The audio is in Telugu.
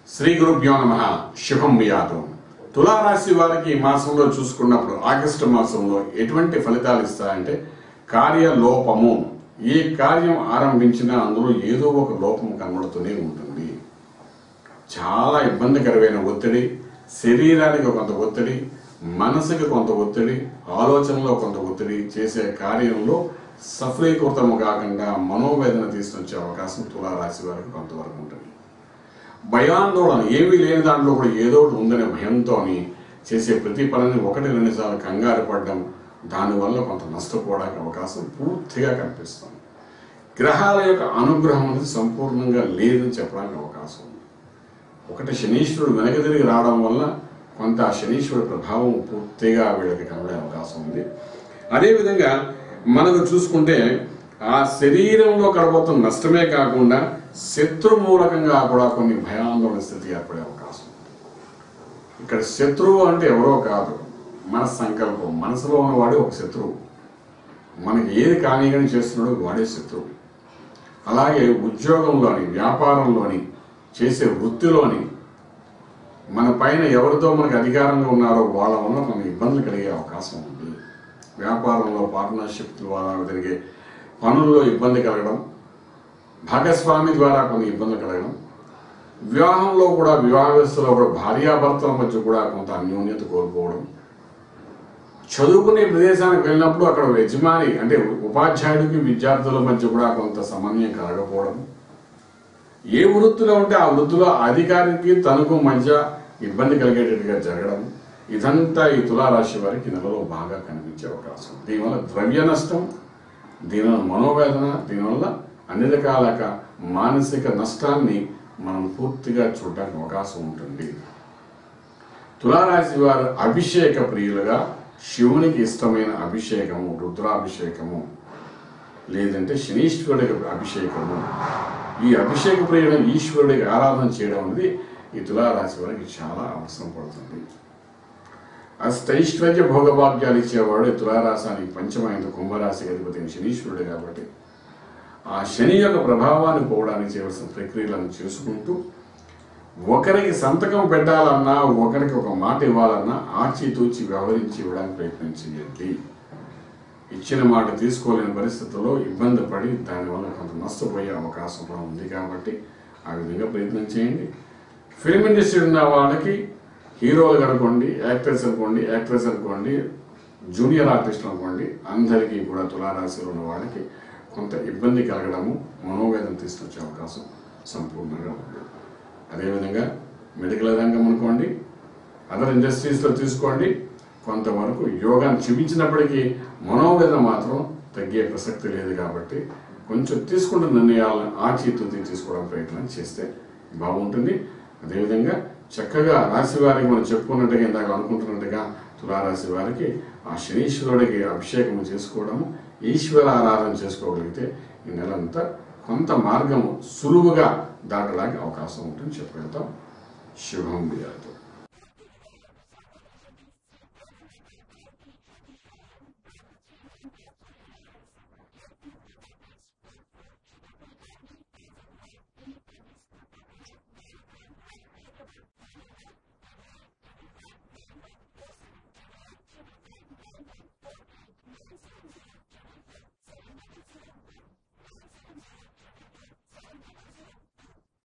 శ్రీ గురుభ్యో నమ శుభం వ్యాధం తులారాశి వారికి ఈ మాసంలో చూసుకున్నప్పుడు ఆగస్టు మాసంలో ఎటువంటి ఫలితాలు ఇస్తాయంటే కార్యలోపము ఏ కార్యం ఆరంభించినా అందులో ఏదో ఒక లోపం కనబడుతూనే ఉంటుంది చాలా ఇబ్బందికరమైన ఒత్తిడి శరీరానికి కొంత ఒత్తిడి మనసుకి కొంత ఒత్తిడి ఆలోచనలో కొంత ఒత్తిడి చేసే కార్యంలో సఫలీకృతము కాకుండా మనోవేదన తీసుకొచ్చే అవకాశం తులారాశి వారికి కొంతవరకు ఉంటుంది భయాందోళన ఏమీ లేని దాంట్లో కూడా ఏదో ఒకటి ఉందనే భయంతో చేసే ప్రతి పనిని ఒకటి రెండు సార్లు కంగారు పడడం దానివల్ల కొంత నష్టపోవడానికి అవకాశం పూర్తిగా కనిపిస్తుంది గ్రహాల యొక్క అనుగ్రహం అనేది సంపూర్ణంగా లేదని చెప్పడానికి అవకాశం ఉంది ఒకటి శనీశ్వరుడు వెనక తిరిగి రావడం వల్ల కొంత ఆ శనీశ్వరుడు ప్రభావం పూర్తిగా వీళ్ళకి కనబడే అవకాశం ఉంది అదేవిధంగా మనకు చూసుకుంటే ఆ శరీరంలో కడబోతున్న నష్టమే కాకుండా శత్రు మూలకంగా కూడా కొన్ని భయాందోళన స్థితి ఏర్పడే అవకాశం ఉంది ఇక్కడ శత్రువు అంటే ఎవరో కాదు మన సంకల్పం మనసులో ఉన్నవాడే ఒక శత్రువు మనకి ఏది కానీయని చేస్తున్నాడో వాడే శత్రువు అలాగే ఉద్యోగంలోని వ్యాపారంలోని చేసే వృత్తిలోని మన పైన ఎవరితో మనకు అధికారంగా ఉన్నారో వాళ్ళ వల్ల మనకు ఇబ్బందులు కలిగే అవకాశం ఉంది వ్యాపారంలో పార్ట్నర్షిప్ ద్వారా జరిగే పనుల్లో ఇబ్బంది కలగడం భాగస్వామి ద్వారా కొన్ని ఇబ్బందులు కలగడం వివాహంలో కూడా వివాహ వ్యవస్థలో కూడా భార్యాభర్తల మధ్య కూడా కొంత అన్యోన్యత కోల్పోవడం చదువుకునే ప్రదేశానికి వెళ్ళినప్పుడు అక్కడ యజమాని అంటే ఉపాధ్యాయుడికి విద్యార్థుల మధ్య కూడా కొంత సమన్వయం కలగకపోవడం ఏ వృత్తిలో ఉంటే ఆ వృత్తిలో అధికారికి తనకు మధ్య ఇబ్బంది కలిగేటట్టుగా జరగడం ఇదంతా ఈ తులారాశి వారికి నెలలో బాగా కనిపించే అవకాశం ఉంది. దీనివల్ల ద్రవ్య నష్టం దీనివల్ల మనోవేదన దీనివల్ల అన్ని రకాల మానసిక నష్టాన్ని మనం పూర్తిగా చూడడానికి అవకాశం ఉంటుంది తులారాశి వారు అభిషేక ప్రియులుగా శివునికి ఇష్టమైన అభిషేకము రుద్రాభిషేకము లేదంటే శనీశ్వరుడికి అభిషేకము ఈ అభిషేక ప్రియుడైన ఈశ్వరుడికి ఆరాధన చేయడం అనేది ఈ తులారాశి వారికి చాలా అవసరం పడుతుంది అష్టైశ్వర్య భోగభాగ్యాలు ఇచ్చేవాడు ఈ తులారాశానికి పంచమైన కుంభరాశి అధిపతి అయిన శనీశ్వరుడు కాబట్టి ఆ శని యొక్క ప్రభావాన్ని పోవడానికి చేయవలసిన ప్రక్రియలను చేసుకుంటూ ఒకరికి సంతకం పెట్టాలన్నా ఒకరికి ఒక మాట ఇవ్వాలన్నా ఆచితూచి వ్యవహరించి ఇవ్వడానికి ప్రయత్నం చేయండి ఇచ్చిన మాట తీసుకోలేని పరిస్థితుల్లో ఇబ్బంది పడి దానివల్ల కొంత నష్టపోయే అవకాశం కూడా ఉంది కాబట్టి ఆ విధంగా ప్రయత్నం చేయండి ఫిల్మ్ ఇండస్ట్రీ ఉన్న వాళ్ళకి హీరోలు అనుకోండి యాక్టర్స్ అనుకోండి యాక్ట్రెస్ అనుకోండి జూనియర్ ఆర్టిస్ట్ అనుకోండి అందరికీ కూడా తులారాశిలో ఉన్న వాళ్ళకి కొంత ఇబ్బంది కలగడము మనోవేదన తీసుకొచ్చే అవకాశం సంపూర్ణంగా ఉంది అదేవిధంగా మెడికల్ రంగం అనుకోండి అదర్ ఇండస్ట్రీస్లో తీసుకోండి కొంతవరకు యోగాన్ని చూపించినప్పటికీ మనోవేదన మాత్రం తగ్గే ప్రసక్తి లేదు కాబట్టి కొంచెం తీసుకుంటున్న నిర్ణయాలను ఆచితూచి తీసుకోవడం ప్రయత్నం చేస్తే బాగుంటుంది అదేవిధంగా చక్కగా రాశి వారికి మనం చెప్పుకున్నట్టుగా ఇందాక అనుకుంటున్నట్టుగా తులారాశి వారికి ఆ శనీశ్వరుడికి అభిషేకం చేసుకోవడము ఈశ్వర ఆరాధన చేసుకోగలిగితే ఈ నెలంతా కొంత మార్గము సులువుగా దాటడానికి అవకాశం ఉంటుంది చెప్పగలుగుతాం శుభం వ్యాధం